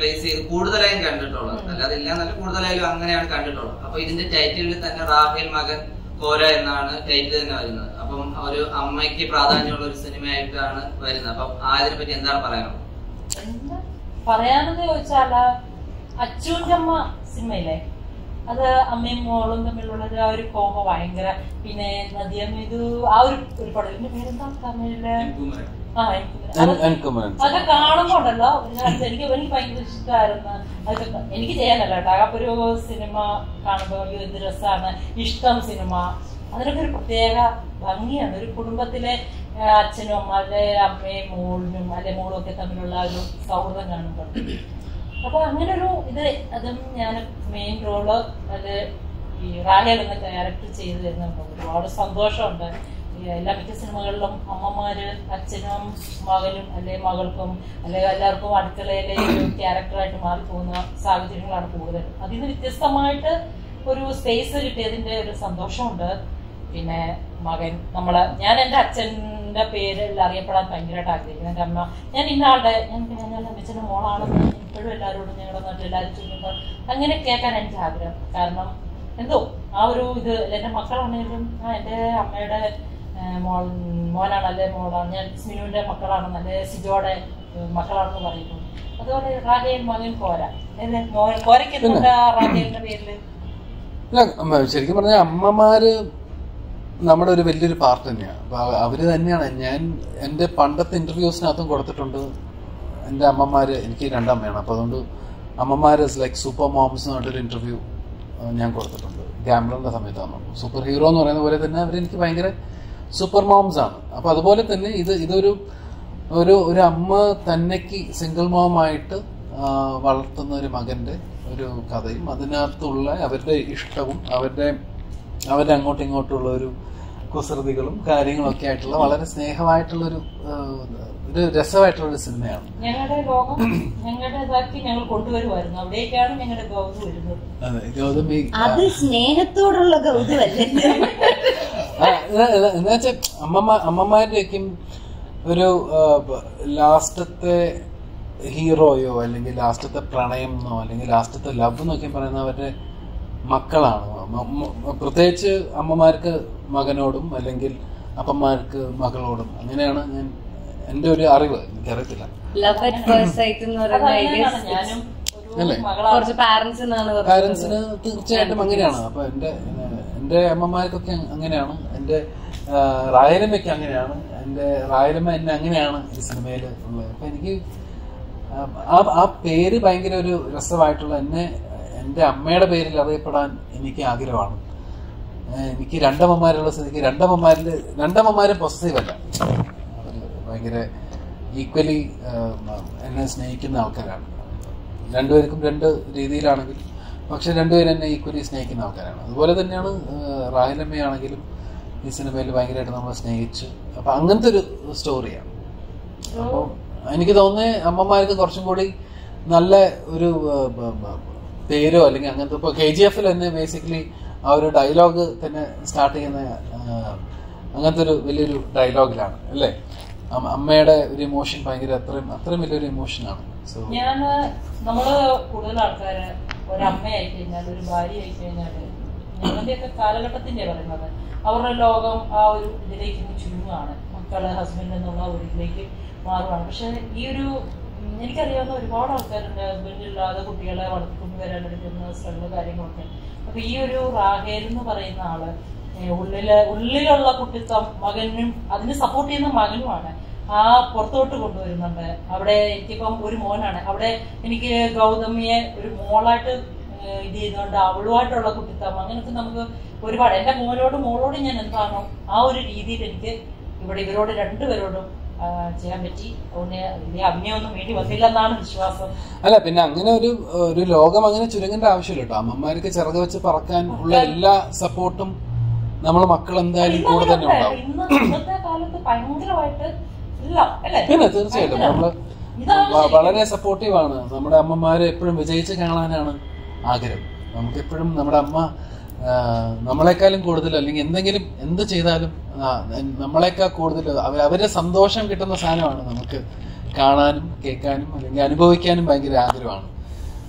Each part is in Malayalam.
ബേസ് ചെയ്ത് കൂടുതലായും കണ്ടിട്ടുള്ളത് അല്ലാതെ ഇല്ല നല്ല കൂടുതലായാലും അങ്ങനെയാണ് കണ്ടിട്ടുള്ളത് അപ്പൊ ഇതിന്റെ ടൈറ്റിലിൽ തന്നെ റാഫേൽ മകൻ കോര എന്നാണ് ടൈറ്റിൽ തന്നെ വരുന്നത് അപ്പം ഒരു അമ്മയ്ക്ക് പ്രാധാന്യമുള്ള ഒരു സിനിമയായിട്ടാണ് വരുന്നത് അപ്പം ആ ഇതിനെ പറ്റി എന്താണ് പറയാനുള്ളത് എന്താ പറയാനെന്ന് ചോദിച്ചാല് അച്ഛൻ്റെ അമ്മ സിനിമയില്ലേ അത് അമ്മയും മോളും തമ്മിലുള്ള ഒരു ആ ഒരു കോമ ഭയങ്കര പിന്നെ നദിയമ്മ ഇത് ആ ഒരു ഒരു പടം ഇതിന്റെ പേരെന്താ തമിഴില് ആ എനിക്ക് അത് എനിക്കും അതൊക്കെ കാണുമ്പോണ്ടല്ലോ ഒരു കാലത്ത് എനിക്ക് എനിക്ക് ഭയങ്കര ഇഷ്ടമായിരുന്നു അതൊക്കെ ക- എനിക്ക് ചെയ്യാനല്ല കേട്ടോ അപ്പൊ ഒരു സിനിമ കാണുമ്പോൾ അയ്യോ എന്ത് രസമാണ് ഇഷ്ടം സിനിമ അതിനൊക്കെ ഒരു പ്രത്യേക ഭംഗിയാണ് ഒരു കുടുംബത്തിലെ ആ, അച്ഛനും അമ്മയുടെ അമ്മയും മോളിനും അല്ലെ മോളും ഒക്കെ തമ്മിലുള്ള ആ ഒരു സൗഹൃദം കാണുമ്പോൾ അപ്പൊ അങ്ങനെ ഒരു ഇത് അതും ഞാൻ മെയിൻ റോള് അത് ഈ റാഹേൽ എന്ന ക്യാരക്ടർ ചെയ്തു തരുന്നുണ്ട് ഒരുപാട് സന്തോഷമുണ്ട് ഈ എല്ലാ മിക്ക സിനിമകളിലും അമ്മമാര് അച്ഛനും മകനും അല്ലെ മകൾക്കും അല്ലെ എല്ലാവർക്കും അടുക്കളയിലെ ഒരു ക്യാരക്ടറായിട്ട് മാറിപ്പോകുന്ന സാഹചര്യങ്ങളാണ് കൂടുതൽ അതിൽ നിന്ന് വ്യത്യസ്തമായിട്ട് ഒരു സ്പേസ് കിട്ടിയതിന്റെ ഒരു സന്തോഷമുണ്ട് പിന്നെ മകൻ നമ്മള് ഞാൻ എന്റെ അച്ഛന്റെ പേരിൽ അറിയപ്പെടാൻ ഭയങ്കരമായിട്ട് ആഗ്രഹിക്കുന്നു എന്റെ അമ്മ ഞാൻ ഇന്നാളുടെ ഞാൻ ഞാൻ അമ്മച്ചന്റെ മോളാണെന്ന് ഇപ്പോഴും എല്ലാവരോടും ഞങ്ങളുടെ നാട്ടിൽ എല്ലാവരും ചോദിക്കുമ്പോൾ അങ്ങനെ കേൾക്കാൻ എനിക്ക് ആഗ്രഹം കാരണം എന്തോ ആ ഒരു ഇത് എന്റെ മക്കളാണെങ്കിലും ആ എന്റെ അമ്മയുടെ ആ, മോൾ മോനാണ് അല്ലെ മോളാണ് ഞാൻ സ്മിനുവിന്റെ മക്കളാണെന്ന് അല്ലെ സിജോയുടെ ഏഹ്, മക്കളാണെന്ന് പറയുന്നു അതുപോലെ റാഹേൽ മകൻ കോര ഏത് മോൻ കോരയ്ക്ക് എന്തുകൊണ്ടാ റാഹേലിന്റെ പേരില് അല്ല അമ്മ, ശരിക്കും പറഞ്ഞാൽ അമ്മമാര് നമ്മുടെ ഒരു വലിയൊരു പാർട്ട് തന്നെയാണ് അപ്പൊ അവ- അവര് തന്നെയാണ് ഞാൻ എൻ്റെ പണ്ടത്തെ ഇന്റർവ്യൂസിനകത്തും കൊടുത്തിട്ടുണ്ട് എൻ്റെ അമ്മമാര് എനിക്ക് രണ്ടമ്മയാണ് അപ്പൊ അതുകൊണ്ട് അമ്മമാര് ലൈക്ക് സൂപ്പർ മോംസ് എന്ന് പറഞ്ഞിട്ടൊരു ഇന്റർവ്യൂ ഞാൻ കൊടുത്തിട്ടുണ്ട് ഗാംബ്ലറിന്റെ സമയത്താണ് സൂപ്പർ ഹീറോ എന്ന് പറയുന്ന പോലെ തന്നെ അവർ എനിക്ക് ഭയങ്കര സൂപ്പർ മോംസ് ആണ് അപ്പൊ അതുപോലെ തന്നെ ഇത് ഇതൊരു ഒരു ഒരു അമ്മ തന്നെക്ക് സിംഗിൾ മോമായിട്ട് വളർത്തുന്ന ഒരു മകന്റെ ഒരു കഥയും അതിനകത്തുള്ള അവരുടെ ഇഷ്ടവും അവരുടെ അവരുടെ അങ്ങോട്ടും ഇങ്ങോട്ടുള്ള ഒരു കുസൃതികളും കാര്യങ്ങളും ഒക്കെ ആയിട്ടുള്ള വളരെ സ്നേഹമായിട്ടുള്ള ഒരു ഒരു രസമായിട്ടുള്ള ഒരു സിനിമയാണ് ഞങ്ങളുടെ ലോകം ഞങ്ങളുടെ ഇതാക്കി ഞങ്ങൾ കൊണ്ടുവരുമായിരുന്നു അവിടേക്കാണ് ഞങ്ങളുടെ ഗൗത് വരുന്നത് അതെ ഗൗതമി അത് സ്നേഹത്തോടുള്ള കൗതുകല്ലേ ആ, ഇത് ഇത് എന്ന് വെച്ചാൽ അമ്മമ്മ അമ്മമാരുടെയൊക്കെയും ഒരു ലാസ്റ്റത്തെ ഹീറോയോ അല്ലെങ്കിൽ ലാസ്റ്റത്തെ പ്രണയം എന്നോ അല്ലെങ്കിൽ ലാസ്റ്റത്തെ ലവ് എന്നൊക്കെ പറയുന്ന അവരുടെ മക്കളാണ് മ- മ- പ്രത്യേകിച്ച് അമ്മമാർക്ക് മകനോടും അല്ലെങ്കിൽ അപ്പന്മാർക്ക് മകളോടും അങ്ങനെയാണ് ഞാൻ എൻ്റെ ഒരു അറിവ് എനിക്കറിയത്തില്ല ലവ് അറ്റ് ഫസ്റ്റ് സൈറ്റ് എന്ന് പറയുന്ന അതങ്ങനെയാണ് ഐഡിയ ഞാനും ഒരു അല്ലേ? മകളാണ് കുറച്ച് പാരന്റ്സ് എന്നാണ് കുറച്ച് പാരന്റ്സിന് തീർച്ചയായിട്ടും അങ്ങനെയാണ് അപ്പൊ എന്റെ എന്റെ അമ്മമാർക്കൊക്കെ അങ്ങനെയാണ് എന്റെ ആ, റായലമ്മയ്ക്ക് അങ്ങനെയാണ് എന്റെ റായലമ്മ എന്നെ അങ്ങനെയാണ് ഈ സിനിമയിൽ ഉള്ളത് അപ്പൊ എനിക്ക് ആ ആ പേര് ഭയങ്കര ഒരു രസമായിട്ടുള്ള എന്നെ എന്റെ അമ്മയുടെ പേരിൽ അറിയപ്പെടാൻ എനിക്ക് ആഗ്രഹമാണ് ഏഹ് എനിക്ക് രണ്ടമ്മമാരുള്ള സ്ഥിതിക്ക് രണ്ടമ്മമാരിൽ രണ്ടമ്മമാരും പൊസസീവ് അല്ല അവര് ഭയങ്കര ഈക്വലി എന്നെ സ്നേഹിക്കുന്ന ആൾക്കാരാണ് രണ്ടുപേർക്കും രണ്ട് രീതിയിലാണെങ്കിൽ പക്ഷെ രണ്ടുപേരും എന്നെ ഈക്വലി സ്നേഹിക്കുന്ന ആൾക്കാരാണ് അതുപോലെ തന്നെയാണ് ഏഹ് റാഹിലമ്മയാണെങ്കിലും ഈ സിനിമയിൽ ഭയങ്കരമായിട്ട് നമ്മൾ സ്നേഹിച്ച് അപ്പൊ അങ്ങനത്തെ ഒരു സ്റ്റോറിയാണ് അപ്പോൾ എനിക്ക് തോന്നുന്നത് അമ്മമാർക്ക് കുറച്ചും കൂടി നല്ല ഒരു ഏഹ്, ബ- ബ- പേരോ അല്ലെങ്കിൽ അങ്ങനത്തെ ഇപ്പോൾ കെ ജി എഫിൽ തന്നെ ബേസിക്കലി ആ ഒരു ഡയലോഗ് തന്നെ സ്റ്റാർട്ട് ചെയ്യുന്ന ഏഹ്, അങ്ങനത്തെ ഒരു വലിയൊരു ഡയലോഗിലാണ് അല്ലേ അമ്മ- അമ്മയുടെ ഒരു ഇമോഷൻ ഭയങ്കര അത്രയും അത്രയും വലിയൊരു ഇമോഷനാണ് സോ ഞാൻ നമ്മള് കൂടുതൽ ആൾക്കാര് ഒരമ്മയായി കഴിഞ്ഞാൽ ഒരു ഭാര്യ ആയി കഴിഞ്ഞാല് ഞങ്ങളുടെയൊക്കെ കാലഘട്ടത്തിന്റെ പറയുന്നത് അവരുടെ ലോകം ആ ഒരു ഇതിലേക്ക് ഇങ്ങ് ചുരുങ്ങുകയാണ് മക്കള് ഹസ്ബൻഡ് എന്നുള്ള ഒരു ഇതിലേക്ക് മാറുകയാണ് പക്ഷെ ഈ ഒരു ഉം, എനിക്കറിയാവുന്ന ഒരുപാട് ആൾക്കാരുണ്ട് ഹസ്ബൻഡ് ഇല്ലാതെ കുട്ടികളെ വളർത്തിക്കൊണ്ട് വരാൻ എടുക്കുന്ന ശ്രമ കാര്യങ്ങളൊക്കെ അപ്പൊ ഈ ഒരു റാഹേൽ എന്ന് പറയുന്ന ആള് ഏഹ് ഉള്ളില് ഉള്ളിലുള്ള കുട്ടിത്വം മകനും അതിന് സപ്പോർട്ട് ചെയ്യുന്ന മകനുമാണ് ആ പുറത്തോട്ട് കൊണ്ടുവരുന്നുണ്ട് അവിടെ എനിക്കിപ്പം ഒരു മോനാണ് അവിടെ എനിക്ക് ഗൗതമിയെ ഒരു മോളായിട്ട് ഏഹ് ഇത് ചെയ്യുന്നുണ്ട് അവളുമായിട്ടുള്ള കുട്ടിത്തം അങ്ങനത്തെ നമുക്ക് ഒരുപാട് എന്റെ മോനോടും മോളോടും ഞാൻ എന്താണോ ആ ഒരു രീതിയിൽ എനിക്ക് ഇവിടെ ഇവരോട് രണ്ടുപേരോടും ആ, ചെയ്യാൻ പറ്റി അതുകൊണ്ട് വലിയ അഭിനയൊന്നും വേണ്ടി വന്നില്ലെന്നാണ് വിശ്വാസം അല്ല പിന്നെ അങ്ങനെ ഒരു ഒരു ലോകം അങ്ങനെ ചുരുങ്ങേണ്ട ആവശ്യമില്ല കേട്ടോ അമ്മമാർക്ക് ചിറക് വെച്ച് പറക്കാൻ ഉള്ള എല്ലാ സപ്പോർട്ടും നമ്മൾ മക്കൾ എന്തായാലും ഇന്ന് കൂടെ തന്നെ അങ്ങനെയുണ്ട്. ഉണ്ടാവും ഇന്ന് ഇന്നത്തെ കാലത്ത് ഭയങ്കരമായിട്ട് ഇല്ല അല്ലേ പിന്നെ തീർച്ചയായിട്ടും നമ്മള് ഇതാണ് വ- ശരിക്കും. വളരെ സപ്പോർട്ടീവ് ആണ് നമ്മുടെ അമ്മമാരെ എപ്പോഴും വിജയിച്ച് കാണാനാണ് ആഗ്രഹം നമുക്ക് എപ്പോഴും നമ്മുടെ അമ്മ ആ, നമ്മളെക്കാളും കൂടുതൽ അല്ലെങ്കിൽ എന്തെങ്കിലും എന്ത് ചെയ്താലും ആ, നമ്മളെക്കാൾ കൂടുതൽ അവ- അവരുടെ സന്തോഷം കിട്ടുന്ന സാധനമാണ് നമുക്ക് കാണാനും കേൾക്കാനും അല്ലെങ്കിൽ അനുഭവിക്കാനും ഭയങ്കര ആഗ്രഹമാണ്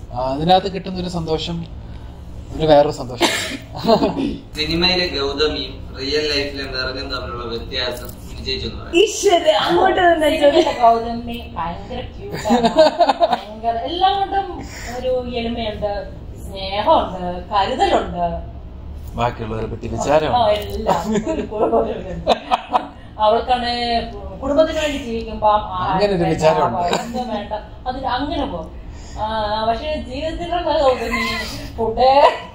ആ, അതിനകത്ത് കിട്ടുന്ന ഒരു സന്തോഷം ഒരു വേറൊരു സന്തോഷം സിനിമയിലെ ഗൗതമിയും റിയൽ ലൈഫിലെ മെറിനും തമ്മിലുള്ള വ്യത്യാസം നിശ്ചയിച്ചെന്ന് പറയാം ഈശ്വര അങ്ങോട്ട് തന്നെ ചോദിച്ചു സിനിമയിലെ ഗൗതമി ഭയങ്കര ക്യൂട്ടാണ് ഭയങ്കര എല്ലാം കൊണ്ടും ഒരു എളിമയുണ്ട് സ്നേഹമുണ്ട് കരുതലുണ്ട് ബാക്കിയുള്ളവരെ പറ്റി ആ, വിചാരമാണ് എല്ലാം ഒരു കുടുംബത്തിലുണ്ട്. അവൾക്കാണ് കുടുംബത്തിന് വേണ്ടി ജീവിക്കുമ്പോ ആ, അങ്ങനെ ഒരു വേണ്ട, വിചാരമുണ്ട്. എന്ത് വേണ്ട അതിന് അങ്ങനെ പോകും ആ, പക്ഷെ ജീവിതത്തിലുള്ള ഗൗതമി ഫുഡ്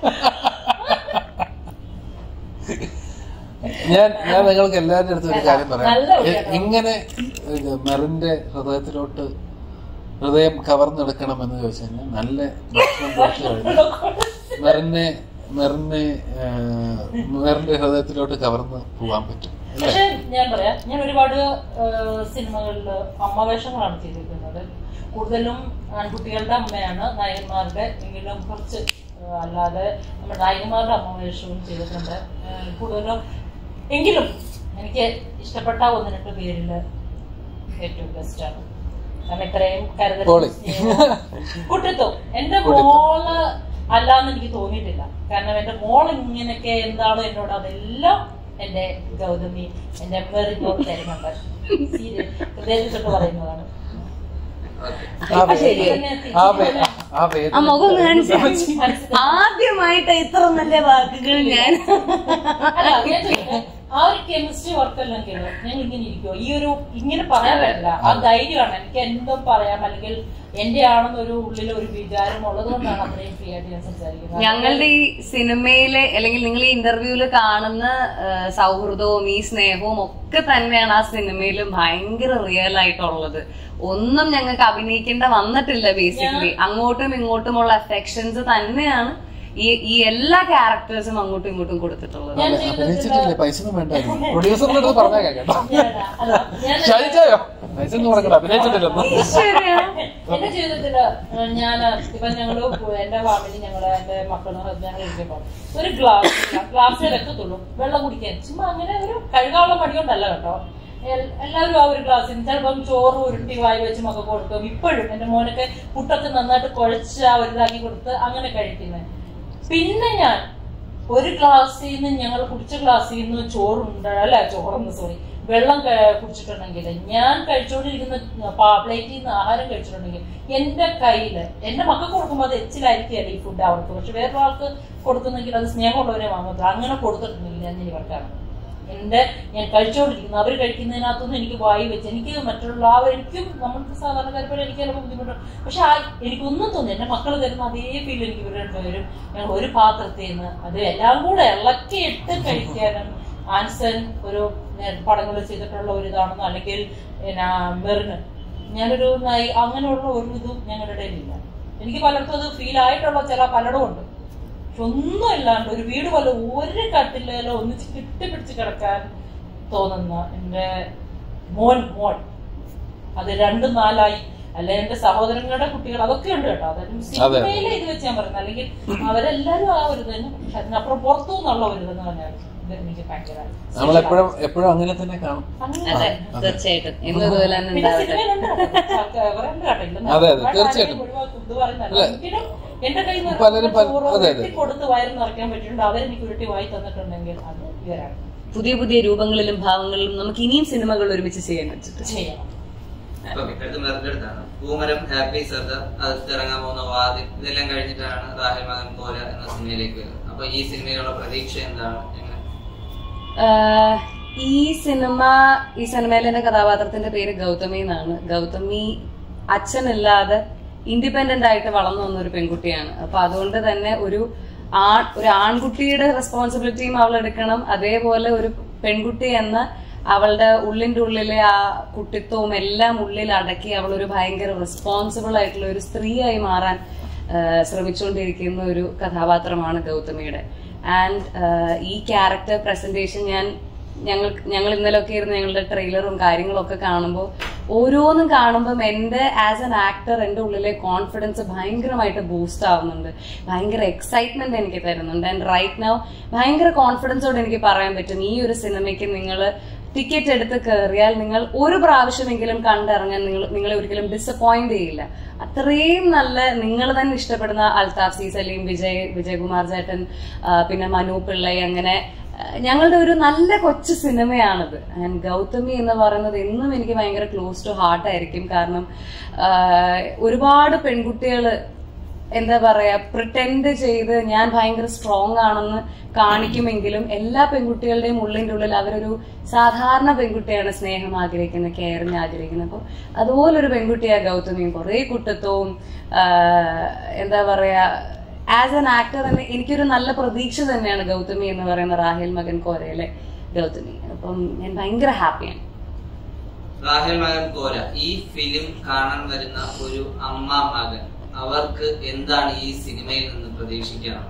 ഞാൻ ഞാൻ നിങ്ങൾക്ക് എല്ലാവരുടെ അടുത്തും ഒരു കാര്യം പറയാം നല്ല എ- കുട്ടിയാണ്. എങ്ങനെ ഇത് മെറിന്റെ ഹൃദയത്തിലോട്ട് ഹൃദയം കവർന്നെടുക്കണമെന്ന് ചോദിച്ചു കഴിഞ്ഞാൽ നല്ല ഭക്ഷണം കൊടുത്തു കഴിഞ്ഞാൽ മെറിനെ മെറിനെ ആ, മെറിന്റെ ഹൃദയത്തിലോട്ട് കവർന്ന് പോകാൻ പറ്റും അല്ലേ പക്ഷെ ഞാൻ പറയാം ഞാൻ ഒരുപാട് സിനിമകളിൽ അമ്മവേഷങ്ങളാണ് ചെയ്തിരിക്കുന്നത് കൂടുതലും ആൺകുട്ടികളുടെ അമ്മയാണ് നായകന്മാരുടെ എങ്കിലും കുറച്ച് ആ, അല്ലാതെ നമ്മുടെ നായകന്മാരുടെ അമ്മവേഷവും ചെയ്തിട്ടുണ്ട് ആ, കൂടുതലും എങ്കിലും എനിക്ക് ഇഷ്ടപ്പെട്ട ഒന്ന് രണ്ട് പേരില് ഏറ്റവും ബെസ്റ്റ് ആണ് കാരണം ഇത്രയും പോളി. കരുതൽ കുട്ടിത്തോ എന്റെ കുട്ടിത്തം. മോള് അല്ലാന്ന് എനിക്ക് തോന്നിയിട്ടില്ല കാരണം എന്റെ മോൾ ഇങ്ങനെയൊക്കെ എന്താണോ എന്നോട് അതെല്ലാം എന്റെ ഗൗതമി എന്റെ മെറിനോട് തരുന്നുണ്ട് Serious. ഹൃദയത്തിൽ തൊട്ട് പറയുന്നതാണ് ആ വേ- ശരി. ആ വേ- ആ വേദന ആ മുഖം ഒന്ന് കാണിച്ചു ആദ്യമായിട്ട് ഇത്ര നല്ല വാക്കുകൾ ഞാൻ അല്ല ഞാൻ ചോദിക്കട്ടെ, ആ ഒരു കെമിസ്ട്രി വർക്ക് അല്ലെങ്കിൽ ഞാൻ ഇങ്ങനെ ഇരിക്കുമോ ഈ ഒരു ഇങ്ങനെ പറയാൻ പറ്റില്ല ആ ധൈര്യമാണ് എനിക്ക് എന്തും പറയാം അല്ലെങ്കിൽ എന്റെ ആണെന്നൊരു ഉള്ളിൽ ഒരു വിചാരം ഉള്ളത് കൊണ്ടാണ് അത്രയും ഫ്രീ ആയിട്ട് ഞാൻ സംസാരിക്കുന്നത് ഞങ്ങളുടെ ഈ സിനിമയിലെ അല്ലെങ്കിൽ നിങ്ങൾ ഈ ഇന്റർവ്യൂല് കാണുന്ന ആ, സൗഹൃദവും ഈ സ്നേഹവും ഒക്കെ തന്നെയാണ് ആ സിനിമയിലും ഭയങ്കര റിയൽ ആയിട്ടുള്ളത് ഒന്നും ഞങ്ങൾക്ക് അഭിനയിക്കേണ്ട വന്നിട്ടില്ല ബേസിക്കലി അങ്ങോട്ടും ഇങ്ങോട്ടുമുള്ള അഫെക്ഷൻസ് തന്നെയാണ് ഈ ഈ എല്ലാ ക്യാരക്ടേഴ്സും അങ്ങോട്ടും ഇങ്ങോട്ടും കൊടുത്തിട്ടുള്ളത് ഞാൻ അല്ല, അഭിനയിച്ചിട്ടില്ലേ പൈസ ഒന്നും വേണ്ടായിരുന്നു പ്രൊഡ്യൂസറിന്റെ അടുത്ത് പറഞ്ഞേക്കാം കേട്ടോ ഞാൻ- അല്ല, ഞാൻ ഷാജിച്ചായോ പൈസ ഒന്നും പറഞ്ഞിട്ട് അഭിനയിച്ചിട്ടില്ലെന്ന് എന്റെ ജീവിതത്തില് ഞാൻ ഇപ്പൊ ഞങ്ങള് പോ- എന്റെ ഫാമിലി ഞങ്ങള് എന്റെ മക്കളും ഞങ്ങൾ ഇരിക്കുമ്പോ ഒരു ഗ്ലാസ് ഗ്ലാസ്സിൽ വെക്കത്തുള്ളൂ വെള്ളം കുടിക്കാൻ ചുമ്മാ അങ്ങനെ ഒരു കഴുകാനുള്ള മടികൊണ്ടല്ല കേട്ടോ എൽ- എല്ലാവരും ആ ഒരു ഗ്ലാസ്സിൽ ചിലപ്പം ചോറ് ഉരുട്ടി വായി വെച്ച് മക്ക കൊടുക്കും ഇപ്പോഴും എന്റെ മോനൊക്കെ പുട്ടൊക്കെ നന്നായിട്ട് കുഴച്ച് ആ ഒരു ഇതാക്കി കൊടുത്ത് അങ്ങനെ കഴിക്കുന്നത് പിന്നെ ഞാൻ ഒരു ഗ്ലാസ്സിൽ നിന്ന് ഞങ്ങൾ കുടിച്ച ഗ്ലാസ്സിൽ നിന്ന് ചോറുണ്ട് അല്ല ചോറൊന്ന് സോറി വെള്ളം ക- കുടിച്ചിട്ടുണ്ടെങ്കിൽ ഞാൻ കഴിച്ചുകൊണ്ടിരിക്കുന്ന പ്ലേറ്റിൽ നിന്ന് ആഹാരം കഴിച്ചിട്ടുണ്ടെങ്കിൽ എന്റെ കയ്യില് എന്റെ മക്കൾക്ക് കൊടുക്കുമ്പോൾ അത് എച്ചിലായിരിക്കുകയല്ല ഈ ഫുഡ് അവർക്ക് പക്ഷെ വേറൊരാൾക്ക് കൊടുക്കുന്നെങ്കിൽ അത് സ്നേഹമുള്ളവരെ വാങ്ങത്തുള്ളൂ അങ്ങനെ കൊടുത്തിട്ടുണ്ടെങ്കിൽ ഞാൻ ഇവർക്കാണ് എന്റെ ഞാൻ കഴിച്ചുകൊണ്ടിരിക്കുന്നു അവർ കഴിക്കുന്നതിനകത്തൊന്നും എനിക്ക് വായി വെച്ച് എനിക്ക് മറ്റുള്ള ആ എനിക്കും നമ്മൾക്ക് സാധാരണക്കാരെ എനിക്ക് ചിലപ്പോൾ ബുദ്ധിമുട്ടുണ്ട് പക്ഷെ ആ എനിക്കൊന്നും തോന്നി എന്റെ മക്കൾ തരുന്ന അതേ ഫീൽ എനിക്ക് ഇവർ രണ്ടുപേരും ഞങ്ങൾ ഒരു പാത്രത്തിൽ നിന്ന് അത് എല്ലാം കൂടെ ഇളക്കി ഇട്ട് കഴിക്കാനും ആൻസൺ ഒരു പടങ്ങൾ ചെയ്തിട്ടുള്ള ഒരു ഇതാണെന്നോ അല്ലെങ്കിൽ പിന്നെ മെറിന് ഞാനൊരു നായി അങ്ങനെയുള്ള ഒരു ഇതും ഞങ്ങളുടെ ഇടയിലില്ല എനിക്ക് പലർക്കും അത് ഫീൽ ആയിട്ടുള്ള ചില പലയിടവും ഉണ്ട് പക്ഷെ ഒന്നും ഇല്ലാണ്ട് ഒരു വീട് പോലെ ഒരു കട്ടിലേലോ ഒന്നിച്ച് കെട്ടിപ്പിടിച്ച് കിടക്കാൻ തോന്നുന്ന എന്റെ മോൻ മോൻ അത് രണ്ടും നാലായി അല്ലെ എന്റെ സഹോദരങ്ങളുടെ കുട്ടികൾ അതൊക്കെ ഉണ്ട് കേട്ടോ അതായത് സിനിമയിലെ ഇത് വെച്ച് ഞാൻ പറയുന്നത് അല്ലെങ്കിൽ അവരെല്ലാരും ആ ഒരു തന്നെ പക്ഷെ അതിനപ്പുറം പുറത്തു നിന്നുള്ള ഒരു ഇതെന്ന് പറഞ്ഞാൽ ഇത് എനിക്ക് ഭയങ്കര നമ്മളെപ്പോഴും എപ്പോഴും അങ്ങനെ തന്നെ കാണും അങ്ങനെ അതെ അതെ. തീർച്ചയായിട്ടും ഇന്ന് ഇതുപോലെ തന്നെ പിന്നെ ഉണ്ടാവട്ടെ സിനിമയിലുണ്ട് ആൾക്കാർ കുറെ ഉണ്ട് കേട്ടോ. ഇല്ലെന്ന് അതെ, അതെ, ഒരുപാട് തീർച്ചയായിട്ടും. ആരെയും ഒഴിവാക്കും, ഇത് പറയുന്നതല്ല. അല്ല. എങ്കിലും എന്റെ കയ്യിൽ നിന്ന് പലരും പല- ചോറ് അതെ, അതെ. ഉരുട്ടി കൊടുത്ത് വയറ് നിറയ്ക്കാൻ പറ്റിയിട്ടുണ്ട് അവരെനിക്ക് ഉരുട്ടി വായി തന്നിട്ടുണ്ടെങ്കിൽ അത് ഇവരാണ് പുതിയ പുതിയ രൂപങ്ങളിലും ഭാവങ്ങളിലും നമുക്ക് ഇനിയും സിനിമകൾ ഒരുമിച്ച് ചെയ്യാൻ പറ്റിട്ട് ചെയ്യണം ഓക്കെ അടുത്ത മെറിന്റെ അടുത്താണ് പൂമരം ഹാപ്പി സർദർ അത് ഇറങ്ങാൻ പോകുന്ന വാതിൽ ഇതെല്ലാം കഴിഞ്ഞിട്ടാണ് റാഹൽ മകൻ കോര എന്ന സിനിമയിലേക്ക് വരുന്നത് അപ്പൊ ഈ സിനിമയിലുള്ള പ്രതീക്ഷ എന്താണ് എങ്ങനെ ആഹ് ഈ സിനിമ ഈ സിനിമയിലെ എന്റെ കഥാപാത്രത്തിന്റെ പേര് ഗൗതമി എന്നാണ് ഗൗതമി അച്ഛനില്ലാതെ ഇൻഡിപെൻഡന്റ് ആയിട്ട് വളർന്നു വന്ന ഒരു പെൺകുട്ടിയാണ് അപ്പൊ അതുകൊണ്ട് തന്നെ ഒരു ആൺ ഒരു ആൺകുട്ടിയുടെ റെസ്പോൺസിബിലിറ്റിയും അവൾ എടുക്കണം അതേപോലെ ഒരു പെൺകുട്ടി എന്ന അവളുടെ ഉള്ളിന്റെ ഉള്ളിലെ ആ കുട്ടിത്വവും എല്ലാം ഉള്ളിൽ അടക്കി അവൾ ഒരു ഭയങ്കര റെസ്പോൺസിബിൾ ആയിട്ടുള്ള ഒരു സ്ത്രീയായി മാറാൻ ആഹ് ശ്രമിച്ചുകൊണ്ടിരിക്കുന്ന ഒരു കഥാപാത്രമാണ് ഗൗതമിയുടെ ആൻഡ് ഈ ക്യാരക്ടർ പ്രസന്റേഷൻ ഞാൻ ഞങ്ങൾ ഞങ്ങൾ ഇന്നലെയൊക്കെ ഇരുന്ന് ഞങ്ങളുടെ ട്രെയിലറും കാര്യങ്ങളും ഒക്കെ കാണുമ്പോൾ ഓരോന്നും കാണുമ്പം എൻ്റെ ആസ് എൻ ആക്ടർ എൻ്റെ ഉള്ളിലെ കോൺഫിഡൻസ് ഭയങ്കരമായിട്ട് ബൂസ്റ്റ് ആവുന്നുണ്ട് ഭയങ്കര എക്സൈറ്റ്മെന്റ് എനിക്ക് തരുന്നുണ്ട് ആൻഡ് റൈറ്റ് നൗ ഭയങ്കര കോൺഫിഡൻസോടെ എനിക്ക് പറയാൻ പറ്റും ഈ ഒരു സിനിമയ്ക്ക് നിങ്ങൾ ടിക്കറ്റ് എടുത്ത് കയറിയാൽ നിങ്ങൾ ഒരു പ്രാവശ്യമെങ്കിലും കണ്ടിറങ്ങാൻ നിങ്ങൾ നിങ്ങളെ ഒരിക്കലും ഡിസപ്പോയിന്റ് ചെയ്യില്ല അത്രയും നല്ല നിങ്ങൾ തന്നെ ഇഷ്ടപ്പെടുന്ന അൽതാഫ് സി സലീം വിജയ് വിജയകുമാർ ചേട്ടൻ ആ, പിന്നെ മനു പിള്ളൈ അങ്ങനെ ആ, ഞങ്ങളുടെ ഒരു നല്ല കൊച്ചു സിനിമയാണിത് ആൻഡ് ഗൗതമി എന്ന് പറയുന്നത് എന്നും എനിക്ക് ഭയങ്കര ക്ലോസ് ടു ഹാർട്ട് ആയിരിക്കും കാരണം ആ, ഒരുപാട് പെൺകുട്ടികൾ എന്താ പറയാ പ്രിറ്റൻഡ് ചെയ്ത് ഞാൻ ഭയങ്കര സ്ട്രോങ് ആണെന്ന് കാണിക്കുമെങ്കിലും എല്ലാ പെൺകുട്ടികളുടെയും ഉള്ളിൻ്റെ ഉള്ളിൽ അവരൊരു സാധാരണ പെൺകുട്ടിയാണ് സ്നേഹം ആഗ്രഹിക്കുന്നത് കെയറിങ് ആഗ്രഹിക്കുന്നത് അപ്പോൾ അതുപോലൊരു പെൺകുട്ടിയാ ഗൗതമിയും കുറേ കുട്ടത്വവും ആഹ്, എന്താ പറയാ ആസ് എൻ ആക്ടർ തന്നെ എനിക്കൊരു നല്ല പ്രതീക്ഷ തന്നെയാണ് ഗൗതമി എന്ന് പറയുന്ന റാഹേൽ മകൻ കോരയിലെ ഗൗതമി അപ്പം ഞാൻ ഭയങ്കര ഹാപ്പിയാണ് റാഹേൽ മകൻ കോര ഈ ഫിലിം കാണാൻ വരുന്ന ഒരു അമ്മ മകൻ അവർക്ക് എന്താണ് ഈ സിനിമയിൽ നിന്ന് പ്രതീക്ഷിക്കാനുള്ളത്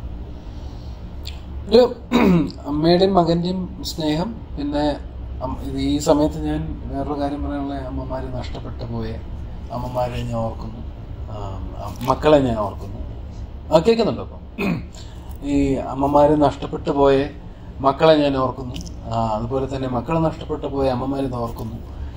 ഒരു അമ്മയുടെയും മകന്റെയും സ്നേഹം പിന്നെ അം- ഇത് ഈ സമയത്ത് ഞാൻ വേറൊരു കാര്യം പറയാനുള്ള അമ്മമാരെ നഷ്ടപ്പെട്ടു പോയ അമ്മമാരെ ഞാൻ ഓർക്കുന്നു ആ, മക്കളെ ഞാൻ ഓർക്കുന്നു ആ കേൾക്കുന്നുണ്ടോ അപ്പം ഈ അമ്മമാരെ നഷ്ടപ്പെട്ടു പോയ മക്കളെ ഞാൻ ഓർക്കുന്നു ആ, അതുപോലെ തന്നെ മക്കളെ നഷ്ടപ്പെട്ടു പോയ അമ്മമാരെ ഞാൻ ഓർക്കുന്നു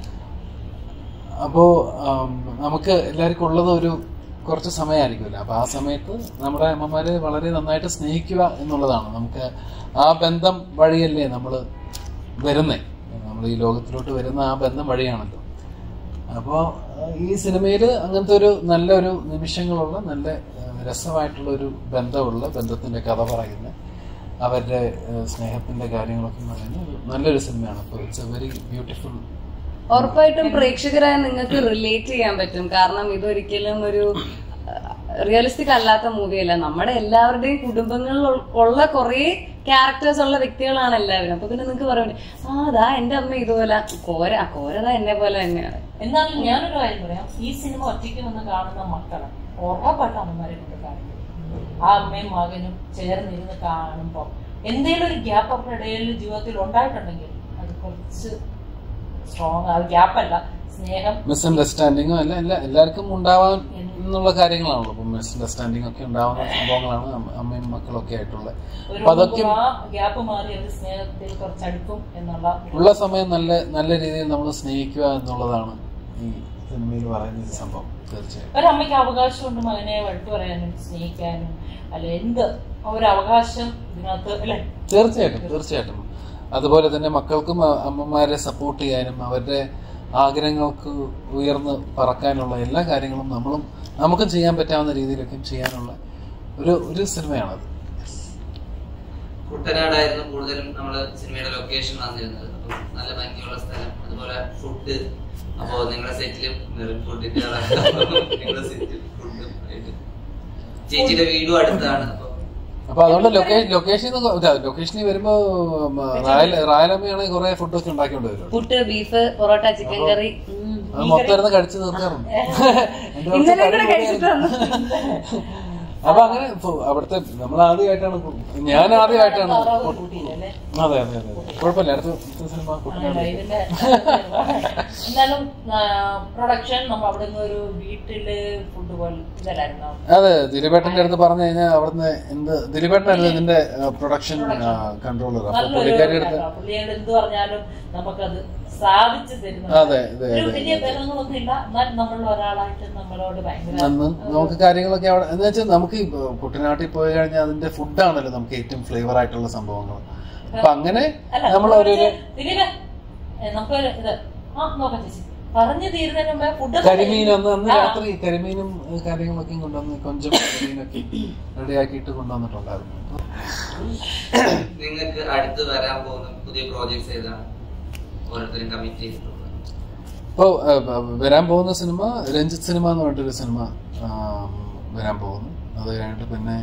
അപ്പോൾ നമുക്ക് എല്ലാവർക്കും ഉള്ളത് ഒരു കുറച്ച് സമയമായിരിക്കുമല്ലോ അപ്പോൾ ആ സമയത്ത് നമ്മുടെ അമ്മമാരെ വളരെ നന്നായിട്ട് സ്നേഹിക്കുക എന്നുള്ളതാണ് നമുക്ക് ആ ബന്ധം വഴിയല്ലേ നമ്മൾ വരുന്നേ നമ്മൾ ഈ ലോകത്തിലോട്ട് വരുന്ന ആ ബന്ധം വഴിയാണല്ലോ അപ്പോൾ ഈ സിനിമയിൽ അങ്ങനത്തെ ഒരു നല്ലൊരു നിമിഷങ്ങളുള്ള നല്ല ആ, രസമായിട്ടുള്ള ഒരു ബന്ധമുള്ള ബന്ധത്തിന്റെ കഥ പറയുന്ന അവരുടെ ആ, സ്നേഹത്തിന്റെ കാര്യങ്ങളൊക്കെ പറയുന്ന ഒരു നല്ലൊരു സിനിമയാണ് അപ്പോൾ ഇറ്റ്സ് എ വെരി ബ്യൂട്ടിഫുൾ ഉറപ്പായിട്ടും പ്രേക്ഷകരായ നിങ്ങൾക്ക് റിലേറ്റ് ചെയ്യാൻ പറ്റും കാരണം ഇതൊരിക്കലും ഒരു റിയലിസ്റ്റിക് അല്ലാത്ത മൂവിയല്ല നമ്മുടെ എല്ലാവരുടെയും കുടുംബങ്ങളിൽ ഉൾ- ഉള്ള കുറേ ക്യാരക്ടേഴ്സ് ഉള്ള വ്യക്തികളാണ് എല്ലാവരും അപ്പൊ പിന്നെ നിങ്ങൾക്ക് പറയാൻ പറ്റും ആ അതാ എന്റെ അമ്മ ഇതുപോലെ കോര ആ കോരതാ എന്നെ പോലെ തന്നെയാണ് എന്നാലും ഞാനൊരു കാര്യം പറയാം ഈ സിനിമ ഒറ്റയ്ക്ക് വന്ന് കാണുന്ന മക്കളെ ഉറപ്പായിട്ട് അമ്മമാരെ കൊണ്ട് കാണിക്കും ആ അമ്മയും മകനും ചേർന്നിരുന്ന് കാണുമ്പോൾ എന്തെങ്കിലും ഒരു ഗ്യാപ്പ് അവരുടെ ഇടയിൽ ജീവിതത്തിൽ ഉണ്ടായിട്ടുണ്ടെങ്കിൽ അത് കുറച്ച് സ്ട്രോങ് അത് ഗ്യാപ്പല്ല സ്നേഹം മിസ്അണ്ടർസ്റ്റാൻഡിങ്ങും അല്ല എല്ലാ എല്ലാവർക്കും ഉണ്ടാവാൻ എന്നുള്ള കാര്യങ്ങളാണല്ലോ ഇപ്പം മിസ്അണ്ടർസ്റ്റാൻഡിങ് ഒക്കെ ഉണ്ടാവുന്ന സംഭവങ്ങളാണ് അമ്മ- അമ്മയും മക്കളൊക്കെ ആയിട്ടുള്ള ഒരു അപ്പൊ അതൊക്കെ ആ ഗ്യാപ്പ് മാറി അവർ സ്നേഹത്തിൽ കുറച്ചടുക്കും എന്നുള്ള ഉള്ള സമയം നല്ല നല്ല രീതിയിൽ നമ്മൾ സ്നേഹിക്കുക എന്നുള്ളതാണ് ഈ സിനിമയിൽ പറയുന്ന ഒരു സംഭവം തീർച്ചയായും ഒരമ്മയ്ക്ക് അവകാശമുണ്ട് മകനെ വഴക്ക് പറയാനും സ്നേഹിക്കാനും അല്ല എന്ത് ഒരു അവകാശം ഇതിനകത്ത് അല്ലെ തീർച്ചയായിട്ടും തീർച്ചയായിട്ടും അതുപോലെ തന്നെ മക്കൾക്കും അ- അമ്മമാരെ സപ്പോർട്ട് ചെയ്യാനും അവരുടെ ആഗ്രഹങ്ങൾക്ക് ഉയർന്ന് പറക്കാനുള്ള എല്ലാ കാര്യങ്ങളും നമ്മളും നമുക്കും ചെയ്യാൻ പറ്റാവുന്ന രീതിയിലൊക്കെ ചെയ്യാനുള്ള ഒരു ഒരു സിനിമയാണത് കുട്ടനാടായിരുന്നു കൂടുതലും നമ്മള് സിനിമയുടെ ലൊക്കേഷൻ വന്നിരുന്നത് അപ്പം നല്ല ഭംഗിയുള്ള സ്ഥലം അതുപോലെ ഫുഡ് അപ്പോ നിങ്ങളുടെ സെറ്റിലും മെറിൻ ഫുഡിന്റെ നിങ്ങളുടെ സെറ്റിൽ ഫുഡും ആയിട്ട് ചേച്ചിയുടെ വീടും അടുത്താണ് അപ്പൊ അപ്പൊ അതുകൊണ്ട് ലൊക്കേഷൻ ലൊക്കേഷൻ ലൊക്കേഷനിൽ വരുമ്പോ ഉം, റായൽ റായലമ്മയാണെങ്കിൽ കുറെ ഫുഡൊക്കെ ഉണ്ടാക്കിക്കൊണ്ട് വരും puttu beef parotta chicken curry ഉം. അത് മൊത്തം ഇരുന്ന് കഴിച്ചു തീർക്കാറുണ്ട് എന്റെ കുറച്ച് ഇന്നലെ കൂടെ കഴിവ് കഴിച്ചിട്ട് വന്നു. അപ്പൊ അങ്ങനെ ഫു- അവിടുത്തെ നമ്മൾ ആദ്യമായിട്ടാണ് ഫു- ഞാൻ ആദ്യമായിട്ടാണ് താറാവ് ഫു- കൂട്ടിയില്ലല്ലേ? അതെ അതെ അതെ കുഴപ്പമില്ല അടുത്ത അടുത്ത സിനിമ കുട്ടനാട് അങ്ങനെയല്ല, ഇതിന്റെ എന്നാലും പ്രൊഡക്ഷൻ നമ്മൾ അവിടെ നിന്ന് ഒരു വീട്ടില് ഫുഡ് പോലെ ഇതല്ലായിരുന്നു അതെ ദിലീപേട്ടന്റെ അടുത്ത് പറഞ്ഞു കഴിഞ്ഞാൽ അവിടുന്ന് എന്ത് ദിലീപേട്ടനായിരുന്നു ഇതിന്റെ പ്രൊഡക്ഷൻ കൺട്രോളർ അപ്പൊ നല്ലൊരു പുള്ളിക്കാരി അടുത്ത് കേട്ടോ. പുള്ളിയോട് എന്ത് പറഞ്ഞാലും നമുക്കത് സാധിച്ചു തരുന്നു അതെ അതെ ഒരു അതെ വലിയ ബലങ്ങളൊന്നും ഇല്ല എന്നാൽ നമ്മൾ ഒരാളായിട്ട് നമ്മളോട് ഭയങ്കര അന്ന് നമുക്ക് കാര്യങ്ങളൊക്കെ അവിടെ എന്ന് വെച്ചാൽ നമുക്ക് ഈ കുട്ടനാട്ടിൽ പോയി കഴിഞ്ഞാൽ അതിന്റെ ഫുഡാണല്ലോ നമുക്ക് ഏറ്റവും ഫ്ലേവർ ആയിട്ടുള്ള സംഭവങ്ങൾ അപ്പൊ അങ്ങനെ അല്ല നമ്മൾ ഒരു ഒരു ദിലീപ് ഏ, നമുക്ക് ഇത് ആ നോക്കാം ചേച്ചി പറഞ്ഞു തീരുന്നതിന് മുമ്പേ ഫുഡ് കരിമീൻ അന്ന് അന്ന് രാത്രി കരിമീനും ഏഹ്, കാര്യങ്ങളൊക്കെ കൊണ്ടുവന്ന് കൊഞ്ചം കരിമീനൊക്കെ റെഡിയാക്കിയിട്ട് കൊണ്ടുവന്നിട്ടുണ്ടായിരുന്നു നിങ്ങൾക്ക് അടുത്ത് വരാൻ പോകുന്ന പുതിയ പ്രോജക്ട്സ് ഏതാണ് ഓരോരുത്തരും കമ്മിറ്റ് ചെയ്തിട്ടുള്ളത് ഇപ്പോൾ വരാൻ പോകുന്ന സിനിമ രഞ്ജിത്ത് സിനിമ എന്ന് പറഞ്ഞിട്ടൊരു സിനിമ ആം, വരാൻ പോകുന്നു അത് കഴിഞ്ഞിട്ട് പിന്നെ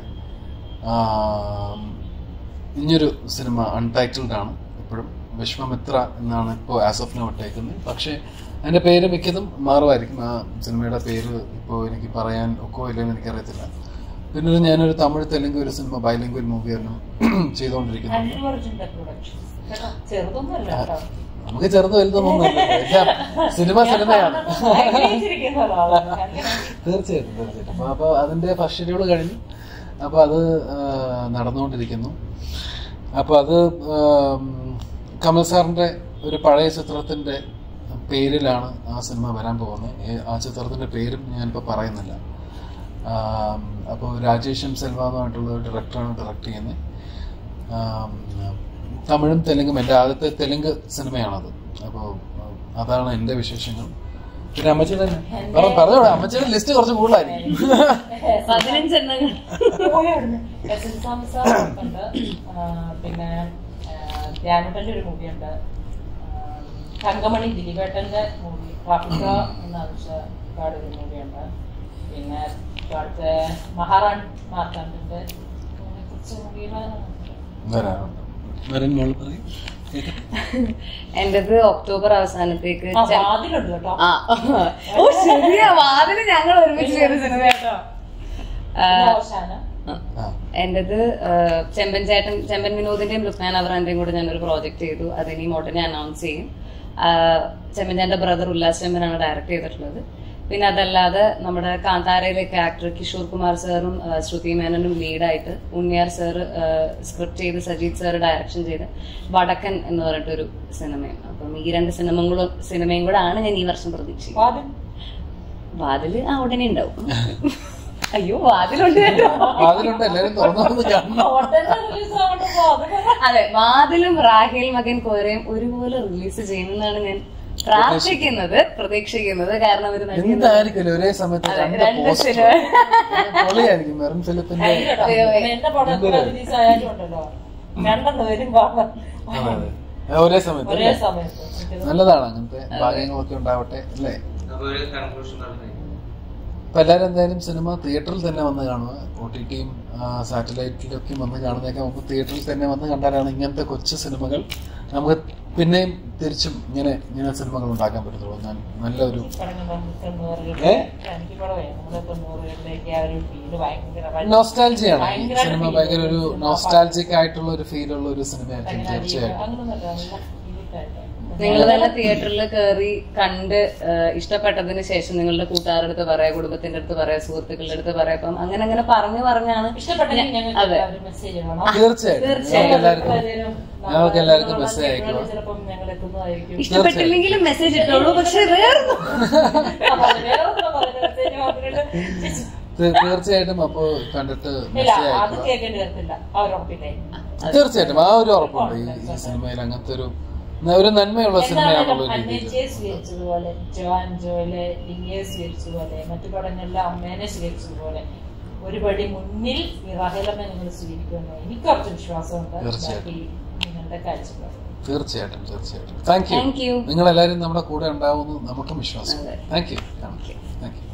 ആം, ഇനിയൊരു സിനിമ അൺടൈറ്റിൽഡ് ആണ് ഇപ്പോഴും വിശ്വമിത്ര എന്നാണ് ഇപ്പോൾ ആസ് ഓഫ് നോ ഇട്ടേക്കുന്നത് പക്ഷേ അതിൻ്റെ പേര് മിക്കതും മാറുമായിരിക്കും ആ സിനിമയുടെ പേര് ഇപ്പോൾ എനിക്ക് പറയാൻ ഒക്കോ ഇല്ലെന്ന് എനിക്കറിയത്തില്ല പിന്നെ ഒരു ഞാനൊരു തമിഴ് തെലുങ്ക് ഒരു സിനിമ ബൈലിംഗ്വൽ മൂവിയായിരുന്നു ചെയ്തുകൊണ്ടിരിക്കുന്നുണ്ട് അല്ലു അർജുന്റെ പ്രൊഡക്ഷൻ കേട്ടോ ചെറുതൊന്നും അല്ല കേട്ടോ നമുക്ക് ചെറുത് വലുതൊന്നും എല്ലാം സിനിമ സിനിമയാണ് ആഗ്രഹിച്ചിരിക്കുന്ന ഒരാളാണ് അങ്ങനെ തീർച്ചയായിട്ടും തീർച്ചയായിട്ടും അപ്പൊ അപ്പൊ അതിന്റെ ഫസ്റ്റ് ഷെഡ്യൂൾ കഴിഞ്ഞു അപ്പൊ അത് ആ, നടന്നുകൊണ്ടിരിക്കുന്നു അപ്പൊ അത് ആം, കമൽ സാറിന്റെ ഒരു പഴയ ചിത്രത്തിന്റെ പേരിലാണ് ആ സിനിമ വരാൻ പോകുന്നത് ഏ- ആ ചിത്രത്തിന്റെ പേരും ഞാനിപ്പോൾ പറയുന്നില്ല അപ്പോൾ രാജേഷും സെൽവാന്നുമായിട്ടുള്ള ഒരു ഡയറക്ടറാണ് ഡയറക്റ്റ് ചെയ്യുന്നത് ആം, തമിഴും തെലുങ്കും എൻ്റെ ആദ്യത്തെ തെലുങ്ക് സിനിമയാണത് അപ്പോൾ അതാണ് എൻ്റെ വിശേഷങ്ങൾ പിന്നെ അമ്മച്ചിയുടെ പറ- പറഞ്ഞോളൂ അമ്മച്ചിയുടെ ലിസ്റ്റ് കുറച്ച് കൂടുതലായിരിക്കും പതിനഞ്ചെണ്ണങ്ങൾ പോയായിരുന്നു എസ് എൽ താമസ ഉണ്ട് ആ, പിന്നെ ധ്യാനുട്ടന്റെ ഒരു മൂവിയുണ്ട് തങ്കമണി ദിലീപേട്ടന്റെ മൂവി ട്രാഫിക്ക എന്ന ആവശ്യക്കാട് ഒരു മൂവിയുണ്ട് പിന്നെ അടുത്ത മഹാറാണി മാർത്താണ്ടിന്റെ കുറച്ച് മൂവികൾ വരാറുണ്ട് വരാൻ മോള് പറയും കേൾക്കട്ടെ. എന്റേത് ഒക്ടോബർ അവസാനത്തേക്ക് ആ ചെ- വാതിലുണ്ട് കേട്ടോ ആ ഓ ശരിയാ വാതില് ഞങ്ങൾ ഒരുമിച്ച് ചെയ്ത സിനിമ കേട്ടോ ആ, അവസാനം ആ എന്റേത് ആ, ചെമ്പൻ ചേട്ടൻ ചെമ്പൻ വിനോദിന്റെയും ലുക്മാൻ അവറാന്റെയും കൂടെ ഞാനൊരു പ്രോജക്റ്റ് ചെയ്തു അതിനി ഉടനെ അനൗൺസ് ചെയ്യും ആ, ചെമ്പൻ ചേട്ടന്റെ ബ്രദർ ഉല്ലാസ് ചെമ്പനാണ് ഡയറക്ട് ചെയ്തിട്ടുള്ളത് പിന്നെ അതല്ലാതെ നമ്മുടെ കാന്താരയിലേക്ക് ആക്ടർ കിഷോർ കുമാർ സാറും ആ, ശ്രുതി മേനനും ലീഡായിട്ട് ഉണ്ണിയാർ സാറ് സ്ക്രിപ്റ്റ് ചെയ്ത് സജീത് സാറ് ഡയറക്ഷൻ ചെയ്ത് വടക്കൻ എന്ന് പറഞ്ഞിട്ടൊരു സിനിമയും അപ്പം ഈ രണ്ട് സിനിമകളും സിനിമയും കൂടെ ആണ് ഞാൻ ഈ വർഷം പ്രതീക്ഷിക്കുന്നത് വാതിൽ വാതില് ആ ഉടനെ ഉണ്ടാവും അയ്യോ വാതിലുണ്ട് കേട്ടോ അതിലുണ്ട് എല്ലാവരും തുറന്നു വന്ന് കാണണം ഉടനെ release ആവണ്ട വാതിൽ. അതെ വാതിലും റാഹേൽ മകൻ കോരയും ഒരുപോലെ റിലീസ് ചെയ്യുമെന്നാണ് ഞാൻ പ്രാർത്ഥിക്കുന്നത് പ്രതീക്ഷിക്കുന്നത് കാരണം ഒരു നടി എന്തായിരിക്കും ഒരേ സമയത്ത് അതെ, രണ്ട് രണ്ട് പോസ്റ്റർ സിനിമ. പൊളിയായിരിക്കും മെറിൻ ഫിലിപ്പിന്റെ അയ്യോ കേട്ടോ. അയ്യോ, എന്റെ പടം റിലീസ് ആയാലും ഉണ്ടല്ലോ രണ്ടെണ്ണം വരും പാപ്പ അതെ അതെ ഒരേ സമയത്ത് ഒരേ അല്ലേ? സമയത്ത് നല്ലതാണ് അങ്ങനത്തെ ഭാഗ്യങ്ങളൊക്കെ ഉണ്ടാവട്ടെ അല്ലേ അപ്പൊ ഒരു കൺക്ലൂഷൻ പറഞ്ഞു അപ്പൊ എല്ലാവരും എന്തായാലും സിനിമ തിയേറ്ററിൽ തന്നെ വന്ന് കാണുക ഒ ടി ടിയും സാറ്റലൈറ്റിലൊക്കെ വന്ന് കാണുന്നതൊക്കെ നമുക്ക് തിയേറ്ററിൽ തന്നെ വന്ന് കണ്ടാലാണ് ഇങ്ങനത്തെ കൊച്ചു സിനിമകൾ നമുക്ക് പിന്നെയും തിരിച്ചും ഇങ്ങനെ ഇങ്ങനെ സിനിമകൾ ഉണ്ടാക്കാൻ പറ്റത്തുള്ളൂ ഞാൻ നല്ലൊരു ഏ? എനിക്ക് പടമേ നമ്മുടെ തൊണ്ണൂറുകളിലേക്ക് ആ ഒരു ഫീല് ഭയങ്കര നോസ്റ്റാൾജിയാണ് ഈ ഭയങ്കരമായിട്ട് സിനിമ feel ഭയങ്കര ഒരു ചെയ്തു. നോസ്റ്റാൾജിക് ആയിട്ടുള്ള ഒരു ഫീൽ ഉള്ള ഒരു സിനിമയായിരിക്കും അങ്ങനെ തീർച്ചയായിട്ടും അങ്ങനൊന്നുമല്ല നല്ല feel ആയിട്ട്. നിങ്ങൾ തന്നെ തിയേറ്ററിൽ കയറി കണ്ട് ആ, ഇഷ്ടപ്പെട്ടതിന് ശേഷം നിങ്ങളുടെ കൂട്ടുകാരുടെ അടുത്ത് പറയാ കുടുംബത്തിന്റെ അടുത്ത് പറയാ സുഹൃത്തുക്കളുടെ അടുത്ത് പറയാം അപ്പം അങ്ങനെ അങ്ങനെ പറഞ്ഞു പറഞ്ഞാണ് ഇഷ്ടപ്പെട്ടെങ്കിൽ ഞങ്ങൾക്ക് അതെ. ഒരു മെസ്സേജ് വേണം തീർച്ചയായിട്ടും തീർച്ചയായും. ഞങ്ങൾക്ക് എല്ലാവർക്കും എല്ലാവരും ഞങ്ങൾക്ക് എല്ലാവർക്കും നമ്മളെ മെസ്സേജ് അയക്കുക കേട്ടുകൊണ്ട് ചിലപ്പം ഞങ്ങൾ എത്തുന്നതായിരിക്കും ഇഷ്ടപ്പെട്ടില്ലെങ്കിലും മെസ്സേജ് ഇട്ടുള്ളൂ പക്ഷെ വേറൊന്നും അപ്പൊ വേറെ ഒന്നും പറയുന്നില്ല. മെസ്സേജ് മാത്രമേ തീ- തീർച്ചയായിട്ടും അപ്പോ കണ്ടിട്ട് ഇല്ല മെസ്സേജ് അത് അയക്കുക കേൾക്കേണ്ടി വരത്തില്ല ആ ഉറപ്പില്ലേ തീർച്ചയായിട്ടും ആ ഒരു ഉറപ്പുണ്ട് ഈ ഈ സിനിമയിൽ അങ്ങനത്തെ ഒരു ഒരു നന്മയുള്ള സിനിമയാണെന്നുള്ള എന്തായാലും രീതിയിൽ അന്നേച്ചയെ സ്വീകരിച്ചതുപോലെ ജോൻ ജോയിലെ ലിംഗയെ സ്വീകരിച്ചതുപോലെ മറ്റു പടങ്ങളിലെ അമ്മേനെ സ്വീകരിച്ചതുപോലെ ഒരു പടി മുന്നിൽ ഈ റഹലമ്മ നിങ്ങൾ സ്വീകരിക്കുമെന്ന് എനിക്ക് കുറച്ച് വിശ്വാസമുണ്ട് തീർച്ചയായിട്ടും. ബാക്കി നിങ്ങളുടെ കാഴ്ചപ്പാട് തീർച്ചയായിട്ടും തീർച്ചയായിട്ടും താങ്ക് യു Thank you. നിങ്ങൾ എല്ലാവരും നമ്മുടെ കൂടെ ഉണ്ടാവുമെന്ന് നമുക്കും വിശ്വാസം അതെ. Thank you thank you